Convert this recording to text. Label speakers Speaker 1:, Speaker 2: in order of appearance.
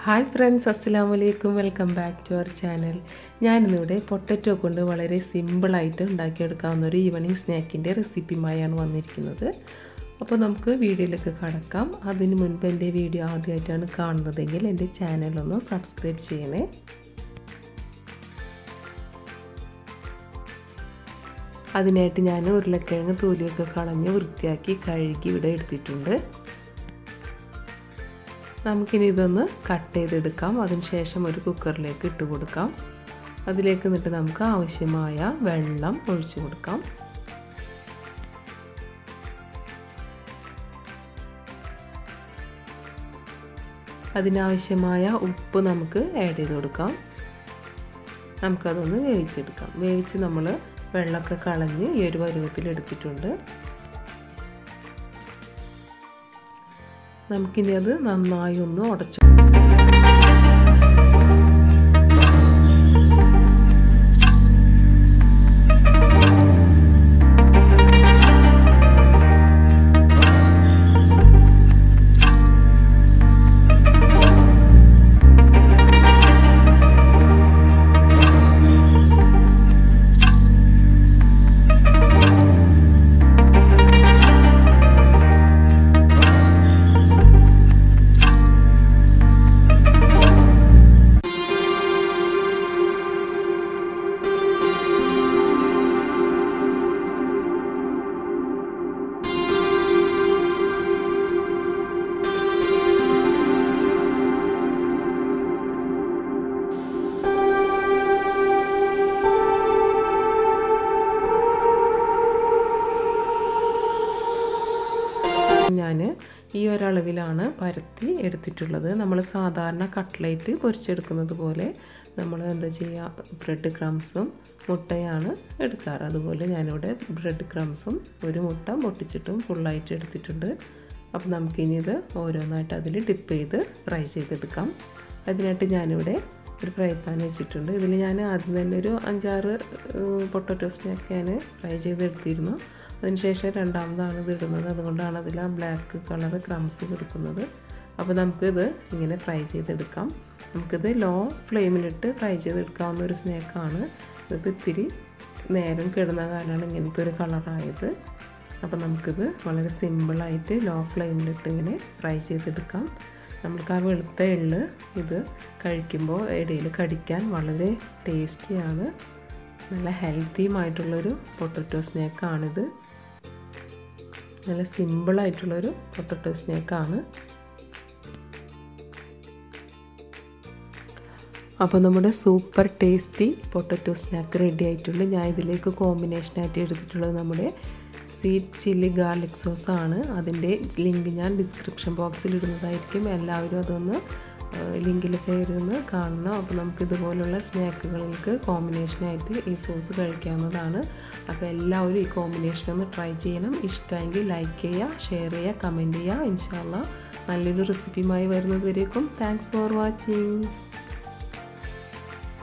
Speaker 1: hi friends അസ്സലാമു അലൈക്കും welcome back to our channel ഞാനിന്നിവിടെ പൊട്ടറ്റോ കൊണ്ട് വളരെ സിമ്പിളായിട്ട് ഉണ്ടാക്കിയെടുക്കാവുന്ന ഒരു ഈവനിങ് സ്നാക്കിൻ്റെ റെസിപ്പിയുമായാണ് വന്നിരിക്കുന്നത് അപ്പോൾ നമുക്ക് വീഡിയോയിലേക്ക് കടക്കാം അതിന് മുൻപ് എൻ്റെ വീഡിയോ ആദ്യമായിട്ടാണ് കാണുന്നതെങ്കിൽ എൻ്റെ ചാനലൊന്ന് സബ്സ്ക്രൈബ് ചെയ്യണേ അതിനായിട്ട് ഞാൻ ഉരുളക്കിഴങ്ങ് തൂലിയൊക്കെ കളഞ്ഞ് വൃത്തിയാക്കി കഴുകി ഇവിടെ എടുത്തിട്ടുണ്ട് നമുക്കിനി ഇതൊന്ന് കട്ട് ചെയ്തെടുക്കാം അതിനുശേഷം ഒരു കുക്കറിലേക്ക് ഇട്ട് കൊടുക്കാം അതിലേക്ക് എന്നിട്ട് നമുക്ക് ആവശ്യമായ വെള്ളം ഒഴിച്ചു കൊടുക്കാം അതിനാവശ്യമായ ഉപ്പ് നമുക്ക് ആഡ് ചെയ്ത് കൊടുക്കാം നമുക്കതൊന്ന് വേവിച്ചെടുക്കാം വേവിച്ച് നമ്മൾ വെള്ളമൊക്കെ കളഞ്ഞ് ഈ ഒരു പരുവത്തിൽ എടുത്തിട്ടുണ്ട് നമുക്കിനി അത് നന്നായി ഒന്ന് ഉടച്ചു ഞാൻ ഈ ഒരളവിലാണ് പരത്തി എടുത്തിട്ടുള്ളത് നമ്മൾ സാധാരണ കട്ട്ലേറ്റ് പൊരിച്ചെടുക്കുന്നത് പോലെ നമ്മൾ എന്താ ചെയ്യുക ബ്രെഡ് ക്രംസും മുട്ടയാണ് എടുക്കാറ് അതുപോലെ ഞാനിവിടെ ബ്രെഡ് ക്രംസും ഒരു മുട്ട പൊട്ടിച്ചിട്ടും ഫുള്ളായിട്ട് എടുത്തിട്ടുണ്ട് അപ്പോൾ നമുക്കിനി ഇത് ഓരോന്നായിട്ട് അതിൽ ഡിപ്പ് ചെയ്ത് ഫ്രൈ ചെയ്തെടുക്കാം അതിനായിട്ട് ഞാനിവിടെ ഒരു ഫ്രൈ പാൻ വെച്ചിട്ടുണ്ട് ഇതിൽ ഞാൻ ആദ്യം തന്നെ ഒരു അഞ്ചാറ് പൊട്ടറ്റോ സ്നാക്ക് ഞാൻ ഫ്രൈ ചെയ്തെടുത്തിരുന്നു അതിനുശേഷം രണ്ടാമതാണ് ഇത് ഇടുന്നത് അതുകൊണ്ടാണ് അതിൽ ആ ബ്ലാക്ക് കളർ ക്രംസ് കൊടുക്കുന്നത് അപ്പോൾ നമുക്കിത് ഇങ്ങനെ ഫ്രൈ ചെയ്തെടുക്കാം നമുക്കിത് ലോ ഫ്ലെയിമിലിട്ട് ഫ്രൈ ചെയ്തെടുക്കാവുന്ന ഒരു സ്നാക്കാണ് ഇത് ഇത്തിരി നേരം കിടന്ന കാലമാണ് ഇങ്ങനത്തെ ഒരു കളറായത് അപ്പോൾ നമുക്കിത് വളരെ സിമ്പിളായിട്ട് ലോ ഫ്ലെയിമിലിട്ട് ഇങ്ങനെ ഫ്രൈ ചെയ്തെടുക്കാം നമുക്ക് ആ വെളുത്ത എള്ള് ഇത് കഴിക്കുമ്പോൾ ഇടയിൽ കടിക്കാൻ വളരെ ടേസ്റ്റിയാണ് നല്ല ഹെൽത്തിയുമായിട്ടുള്ളൊരു പൊട്ടറ്റോ സ്നാക്കാണിത് നല്ല സിമ്പിളായിട്ടുള്ളൊരു പൊട്ടറ്റോ സ്നാക്കാണ് അപ്പോൾ നമ്മുടെ super tasty potato snack ready ആയിട്ടുണ്ട് ഞാൻ ഇതിലേക്ക് കോമ്പിനേഷനായിട്ട് എടുത്തിട്ടുള്ളത് നമ്മുടെ സ്വീറ്റ് ചില്ലി ഗാർലിക് സോസ് ആണ് അതിൻ്റെ ലിങ്ക് ഞാൻ ഡിസ്ക്രിപ്ഷൻ ബോക്സിൽ ഇടുന്നതായിരിക്കും എല്ലാവരും അതൊന്ന് ലിങ്കിൽ കയറി നിന്ന് കാണണം അപ്പോൾ നമുക്ക് ഇതുപോലുള്ള സ്നാക്കുകൾക്ക് കോമ്പിനേഷനായിട്ട് ഈ സോസ് കഴിക്കാവുന്നതാണ് അപ്പോൾ എല്ലാവരും ഈ കോമ്പിനേഷൻ ഒന്ന് ട്രൈ ചെയ്യണം ഇഷ്ടമെങ്കിൽ ലൈക്ക് ചെയ്യുക ഷെയർ ചെയ്യുക കമൻറ്റ് ചെയ്യുക ഇൻഷാല്ല നല്ലൊരു റെസിപ്പിയുമായി വരുന്നതുവരേക്കും താങ്ക്സ് ഫോർ വാച്ചിങ്